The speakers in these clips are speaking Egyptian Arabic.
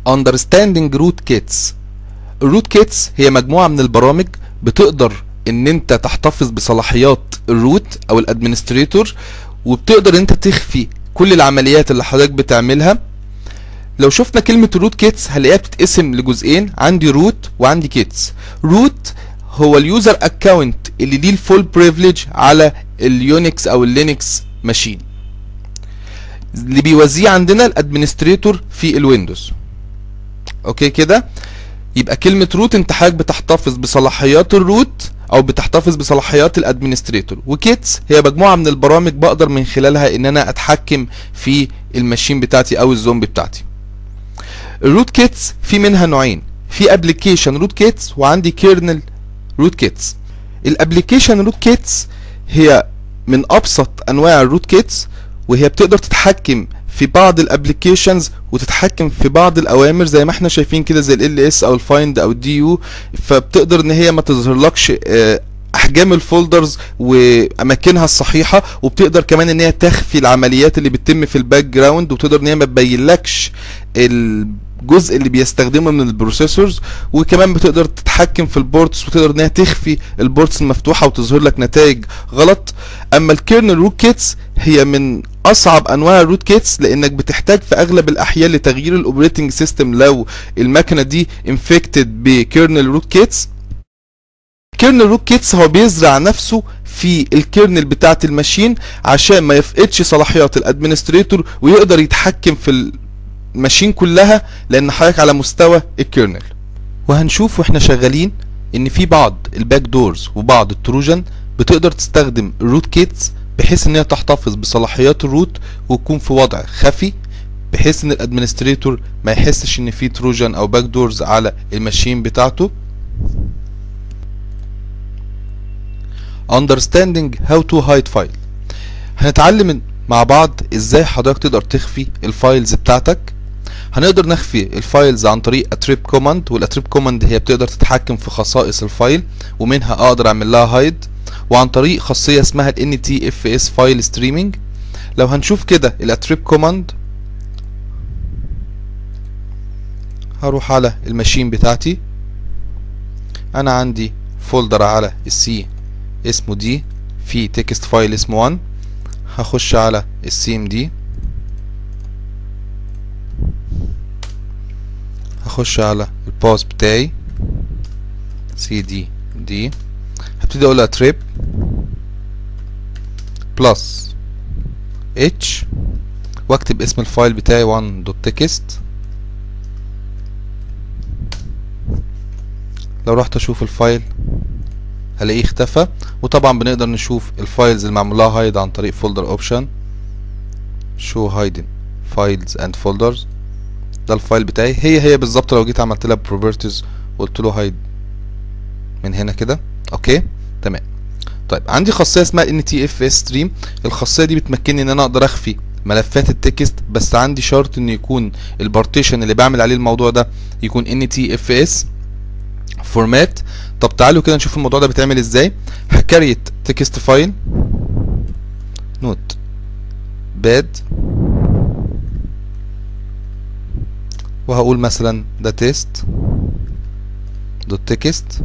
understanding root kits الروت كيتس هي مجموعة من البرامج بتقدر ان انت تحتفظ بصلاحيات الروت او الادمنستريتور وبتقدر انت تخفي كل العمليات اللي حضرتك بتعملها لو شفنا كلمة روت كيتس هنلاقيها بتتقسم لجزئين عندي روت وعندي كيتس روت هو اليوزر اكونت اللي ليه الفول بريفليج على اليونكس او اللينكس ماشين اللي بيوزيه عندنا الادمنستريتور في الويندوز اوكي كده يبقى كلمة روت انت حضرتك بتحتفظ بصلاحيات الروت او بتحتفظ بصلاحيات الادمنستريتور وكيتس هي مجموعة من البرامج بقدر من خلالها ان انا اتحكم في الماشين بتاعتي او الزومبي بتاعتي الروت كيتس في منها نوعين في ابلكيشن روت كيتس وعندي كيرنل روت كيتس الابلكيشن روت كيتس هي من ابسط انواع الروت كيتس وهي بتقدر تتحكم في بعض الابلكيشنز وتتحكم في بعض الاوامر زي ما احنا شايفين كده زي ال اس او الفايند او الدي يو فبتقدر ان هي ما تظهرلكش آه، احجام الفولدرز واماكنها الصحيحه وبتقدر كمان ان هي تخفي العمليات اللي بتتم في الباك جراوند وتقدر ان هي ما تبينلكش الجزء اللي بيستخدمه من البروسيسورز وكمان بتقدر تتحكم في البورتس وتقدر ان هي تخفي البورتس المفتوحه وتظهر لك نتائج غلط اما الكيرنل روت كيتس هي من اصعب انواع الروت كيتس لانك بتحتاج في اغلب الاحيان لتغيير الاوبريتنج سيستم لو المكنه دي انفكتد بكيرنل روت كيتس كيرنل روت كيتس هو بيزرع نفسه في الكيرنل بتاعه الماشين عشان ما يفقدش صلاحيات الادمنستريتور ويقدر يتحكم في الماشين كلها لان حضرتك على مستوى الكيرنل وهنشوف واحنا شغالين ان في بعض الباك دورز وبعض التروجن بتقدر تستخدم الروت كيتس بحيث ان هي تحتفظ بصلاحيات الروت وتكون في وضع خفي بحيث ان الادمنستريتور ما يحسش ان في تروجن او باك دورز على الماشين بتاعته understanding how to hide file هنتعلم مع بعض ازاي حضرتك تقدر تخفي الفايلز بتاعتك هنقدر نخفي الفايلز عن طريق اتريب كوماند والاتريب كوماند هي بتقدر تتحكم في خصائص الفايل ومنها اقدر اعمل لها هايد وعن طريق خاصيه اسمها ال NTFS فايل ستريمينج لو هنشوف كده الاتريب كوماند هروح على الماشين بتاعتي انا عندي فولدر على السي اسمه دي في تكست فايل اسمه 1 هخش على السي ام دي هخش على الباس بتاعي سي دي دي هبتدي اقول لها تريب بلس اتش واكتب اسم الفايل بتاعي 1 دوت تكست لو رحت اشوف الفايل هلاقيه اختفى وطبعا بنقدر نشوف الفايلز اللي معمول لها هايد عن طريق فولدر اوبشن شو هايدن فايلز اند فولدرز ده الفايل بتاعي هي هي بالظبط لو جيت عملت لها بروبرتيز وقلت له هايد من هنا كده اوكي تمام طيب عندي خاصيه اسمها ان تي اف اس ستريم الخاصيه دي بتمكنني ان انا اقدر اخفي ملفات التكست بس عندي شرط ان يكون البارتيشن اللي بعمل عليه الموضوع ده يكون ان تي اف اس فورمات طب تعالوا كده نشوف الموضوع ده بيتعمل ازاي هكريت تكست فايل نوت باد وهقول مثلا ده تيست دوت تكست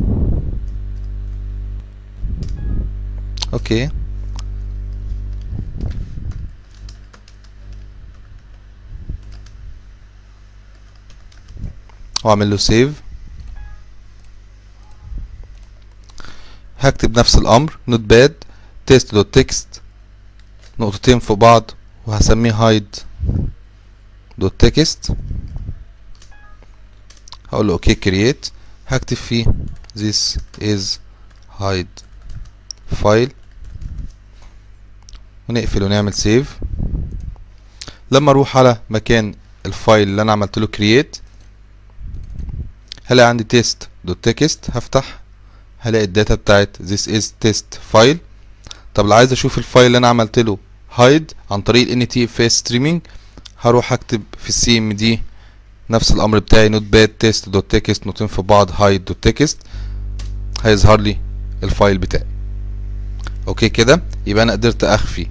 اوكي واعمل له سيف هكتب نفس الامر نوت باد تيست دوت تكست نقطتين فوق بعض وهسميه هايد دوت تكست هقول له اوكي كرييت هكتب فيه this is hide file ونقفل ونعمل سيف لما اروح على مكان الفايل اللي انا عملت له كرييت هلاقي عندي تيست دوت تكست هفتح هلاقي الداتا بتاعت this is test file طب لو عايز اشوف الفايل اللي انا عملت له hide عن طريق ال NTFS streaming هروح اكتب في السي ام دي نفس الامر بتاعي نوت باد تيست دوت تكست نقطتين في بعض هايد دوت تكست هيظهر لي الفايل بتاعي اوكي كده يبقى انا قدرت اخفي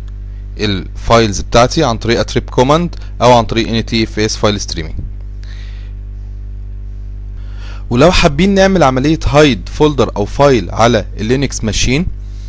الفايلز بتاعتي عن طريق اتريب كوماند او عن طريق NTFS فايل ستريمينج ولو حابين نعمل عملية هايد فولدر او فايل على اللينكس ماشين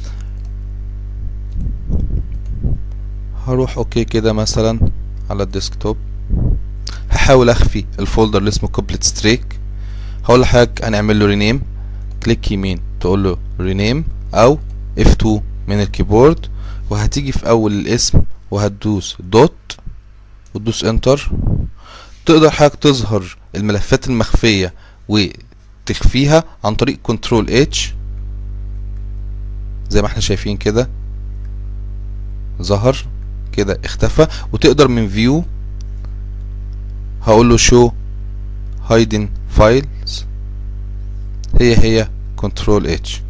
هروح اوكي كده مثلا على الديسكتوب هحاول اخفي الفولدر اللي اسمه كوبلت ستريك هقول لحضرتك هنعمل له رينيم كليك يمين تقول له رينيم او F2 من الكيبورد وهتيجي في اول الاسم وهتدوس دوت وتدوس انتر تقدر حضرتك تظهر الملفات المخفية وتخفيها عن طريق كنترول اتش زي ما احنا شايفين كده ظهر كده اختفى وتقدر من فيو هقول له شو hidden files هي هي كنترول اتش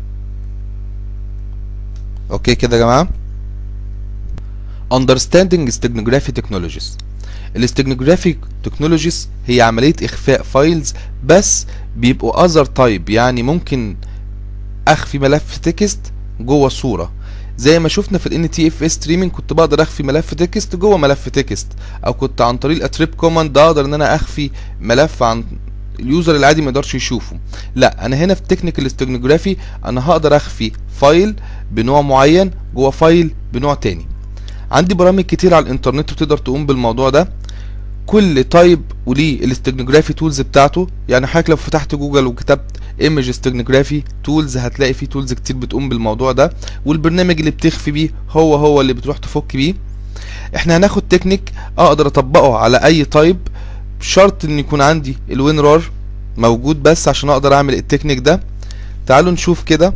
اوكي كده يا جماعه understanding steganography technologies الاستجنوجرافيك تكنولوجيز هي عملية إخفاء فايلز بس بيبقوا other type يعني ممكن أخفي ملف تكست جوه صورة زي ما شفنا في ال NTFS streaming كنت بقدر أخفي ملف تكست جوه ملف تكست أو كنت عن طريق الاتريب كوماند أقدر إن أنا أخفي ملف عن اليوزر العادي ما يقدرش يشوفه لا انا هنا في تكنيكال استجنوجرافي انا هقدر اخفي فايل بنوع معين جوه فايل بنوع تاني عندي برامج كتير على الانترنت بتقدر تقوم بالموضوع ده كل تايب وليه الاستجنوجرافي تولز بتاعته يعني حضرتك لو فتحت جوجل وكتبت ايمج استجنوجرافي تولز هتلاقي فيه تولز كتير بتقوم بالموضوع ده والبرنامج اللي بتخفي بيه هو هو اللي بتروح تفك بيه احنا هناخد تكنيك اقدر اطبقه على اي تايب شرط ان يكون عندي الوين رار موجود بس عشان اقدر اعمل التكنيك ده تعالوا نشوف كده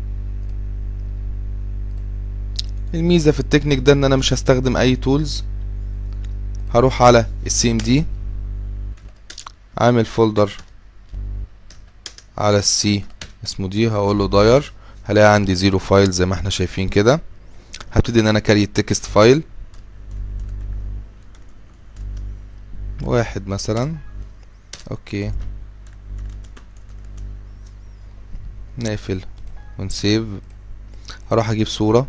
الميزة في التكنيك ده ان انا مش هستخدم اي تولز هروح على السي ام دي عامل فولدر على السي اسمه دي هقول له داير هلاقي عندي زيرو فايل زي ما احنا شايفين كده هبتدي ان انا كاري التكست فايل واحد مثلا اوكي نقفل ونسيف هروح اجيب صورة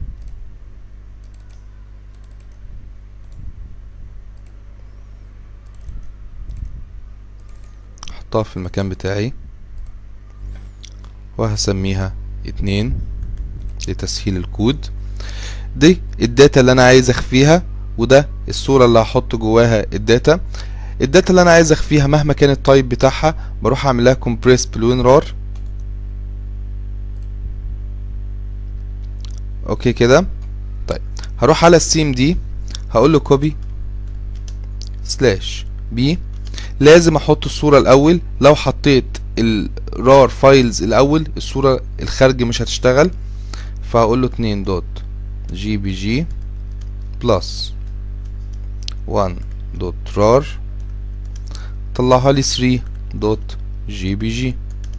احطها في المكان بتاعي وهسميها اتنين لتسهيل الكود دي الداتا اللي انا عايز اخفيها وده الصورة اللي هحط جواها الداتا الداتا اللي انا عايز اخفيها مهما كان التايب بتاعها بروح اعملها كومبريس بالوين رار اوكي كده طيب هروح على السيم دي هقول له كوبي سلاش بي لازم احط الصورة الاول لو حطيت الرار فايلز الاول الصورة الخارج مش هتشتغل فهقول له اتنين دوت جي بي جي بلس 1 دوت رار طلعها لي 3 دوت جي بي جي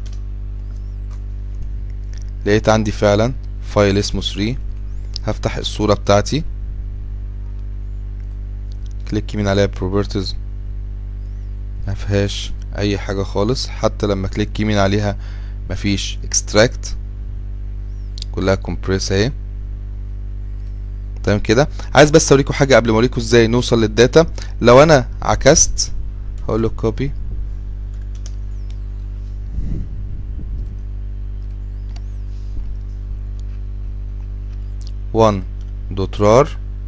لقيت عندي فعلا فايل اسمه 3 هفتح الصورة بتاعتي كليك يمين عليها بروبرتيز ما فيهاش اي حاجة خالص حتى لما كليك يمين عليها مفيش اكستراكت كلها كومبريس اهي تمام كده عايز بس اوريكم حاجه قبل ما اوريكم ازاي نوصل للداتا لو انا عكست هقول له كوبي one دوت رار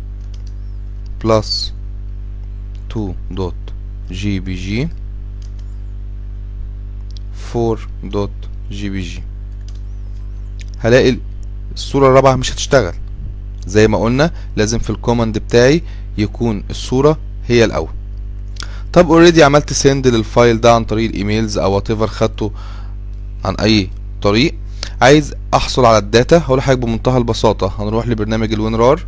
بلس two دوت جي بي جي فور دوت جي بي جي هلاقي الصورة الرابعة مش هتشتغل زي ما قلنا لازم في الكوماند بتاعي يكون الصورة هي الأول طب اوريدي عملت سند للفايل ده عن طريق الايميلز او وات ايفر خدته عن اي طريق عايز احصل على الداتا هقول لحضرتك بمنتهى البساطة هنروح لبرنامج الوينرار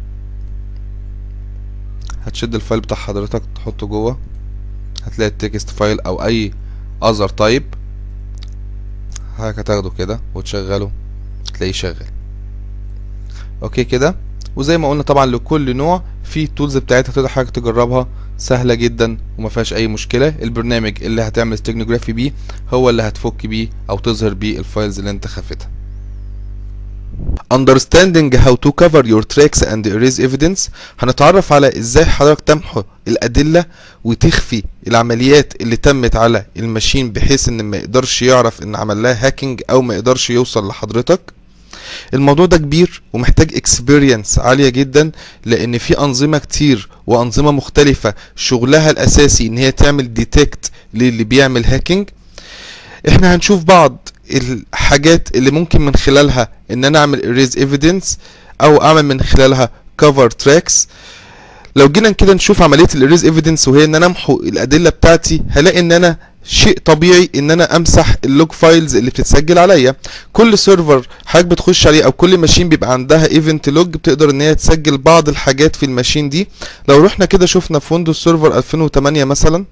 هتشد الفايل بتاع حضرتك تحطه جوه هتلاقي التكست فايل او اي اذر تايب حضرتك هتاخده كده وتشغله تلاقيه شغال اوكي كده وزي ما قلنا طبعا لكل نوع في التولز بتاعتها تقدر حضرتك تجربها سهله جدا وما فيهاش اي مشكله البرنامج اللي هتعمل ستيجنوجرافي بيه هو اللي هتفك بيه او تظهر بيه الفايلز اللي انت خافتها understanding how to cover your tracks and erase evidence هنتعرف على ازاي حضرتك تمحو الادلة وتخفي العمليات اللي تمت على الماشين بحيث ان ما يقدرش يعرف ان عمل لها هاكينج او ما يقدرش يوصل لحضرتك الموضوع ده كبير ومحتاج اكسبيرينس عالية جدا لان في انظمة كتير وانظمة مختلفة شغلها الاساسي ان هي تعمل ديتكت للي بيعمل هاكينج احنا هنشوف بعض الحاجات اللي ممكن من خلالها ان انا اعمل erase evidence او اعمل من خلالها cover tracks لو جينا كده نشوف عملية الاريز ايفيدنس وهي ان انا امحو الادلة بتاعتي هلاقي ان انا شيء طبيعي ان انا امسح اللوج فايلز اللي بتتسجل عليا كل سيرفر حضرتك بتخش عليه او كل ماشين بيبقى عندها ايفنت لوج بتقدر ان هي تسجل بعض الحاجات في الماشين دي لو رحنا كده شفنا في ويندوز سيرفر 2008 مثلا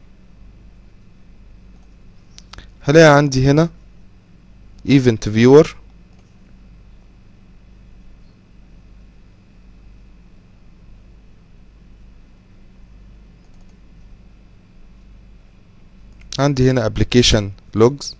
هلاقي عندي هنا ايفنت فيور عندي هنا application logs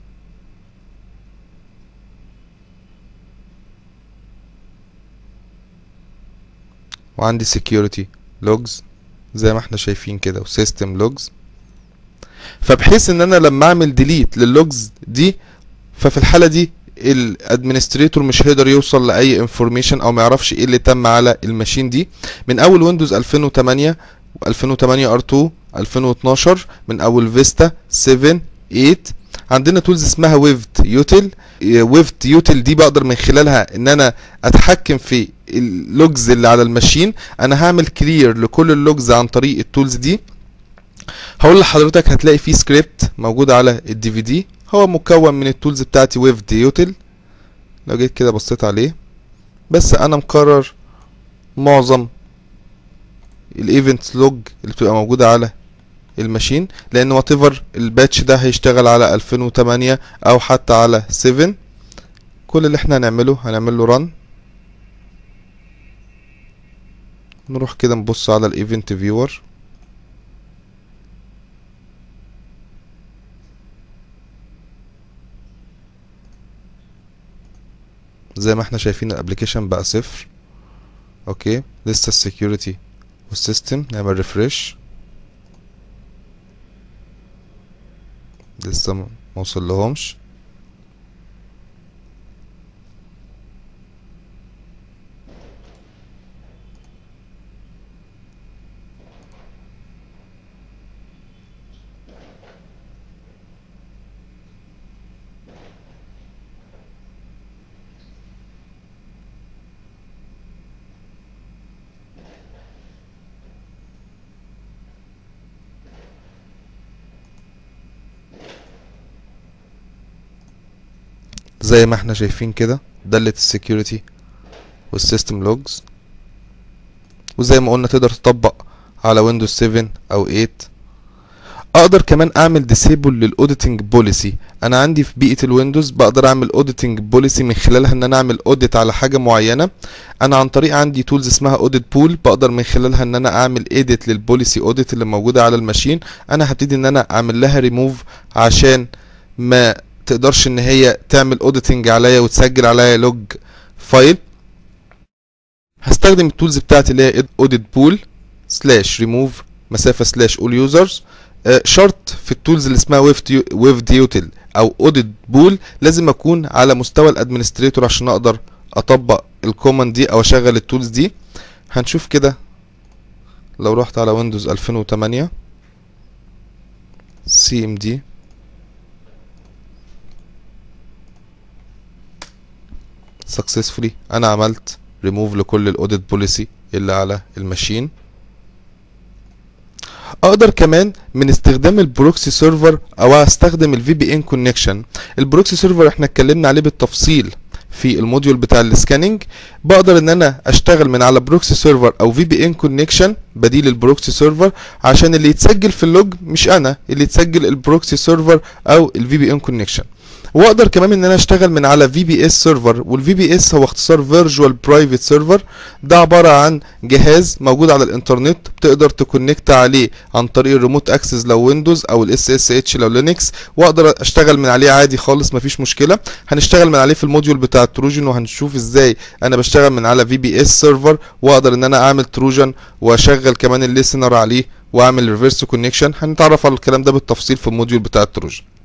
وعندي security logs زي ما احنا شايفين كده و system logs فبحيث ان انا لما اعمل delete لللوجز دي ففي الحالة دي الادمنستريتور مش هيقدر يوصل لاي انفورميشن او ما يعرفش ايه اللي تم على الماشين دي من اول ويندوز 2008 و2008 ار2 2012 من اول فيستا 7 8 عندنا تولز اسمها ويفت يوتل ويفت يوتل دي بقدر من خلالها ان انا اتحكم في اللوجز اللي على الماشين انا هعمل كلير لكل اللوجز عن طريق التولز دي هقول لحضرتك هتلاقي فيه سكريبت موجود على الدي في دي هو مكون من التولز بتاعتي ويفت يوتل لو جيت كده بصيت عليه بس انا مقرر معظم الايفنت لوج اللي بتبقى موجوده على الماشين لان وات ايفر الباتش ده هيشتغل على 2008 او حتى على 7 كل اللي احنا هنعمله هنعمل له رن نروح كده نبص على الايفنت فيور زي ما احنا شايفين الابلكيشن بقى صفر اوكي لسه السكيورتي والسيستم نعمل ريفرش لسه ما وصل لهمش زي ما احنا شايفين كده دالة السكيورتي والسيستم لوجز وزي ما قلنا تقدر تطبق على ويندوز 7 او 8 اقدر كمان اعمل ديسيبل للاوديتنج بوليسي انا عندي في بيئه الويندوز بقدر اعمل اوديتنج بوليسي من خلالها ان انا اعمل اوديت على حاجه معينه انا عن طريق عندي تولز اسمها اوديت بول بقدر من خلالها ان انا اعمل ايديت للبوليسي اوديت اللي موجوده على الماشين انا هبتدي ان انا اعمل لها ريموف عشان ما تقدرش ان هي تعمل اوديتنج عليا وتسجل عليا لوج فايل هستخدم التولز بتاعتي اللي هي اوديت بول سلاش ريموف مسافه سلاش اول يوزرز شرط في التولز اللي اسمها ويف ديوتل او اوديت بول لازم اكون على مستوى الادمنستريتور عشان اقدر اطبق الكوماند دي او اشغل التولز دي هنشوف كده لو رحت على ويندوز 2008 سي ام دي successfully انا عملت ريموف لكل الاوديت بوليسي اللي على الماشين اقدر كمان من استخدام البروكسي سيرفر او استخدم الفي بي ان كونكشن البروكسي سيرفر احنا اتكلمنا عليه بالتفصيل في الموديول بتاع السكاننج بقدر ان انا اشتغل من على بروكسي سيرفر او في بي ان كونكشن بديل البروكسي سيرفر عشان اللي يتسجل في اللوج مش انا اللي يتسجل البروكسي سيرفر او الفي بي ان كونكشن واقدر كمان ان انا اشتغل من على في بي اس سيرفر والفي بي اس هو اختصار فيرجوال برايفت سيرفر ده عباره عن جهاز موجود على الانترنت بتقدر تكونكت عليه عن طريق الريموت اكسس لو ويندوز او الاس اس اتش لو لينكس واقدر اشتغل من عليه عادي خالص مفيش مشكله هنشتغل من عليه في الموديول بتاع التروجن وهنشوف ازاي انا بشتغل من على في بي اس سيرفر واقدر ان انا اعمل تروجن واشغل كمان الليسنر عليه واعمل ريفرس كونكشن هنتعرف على الكلام ده بالتفصيل في الموديول بتاع التروجن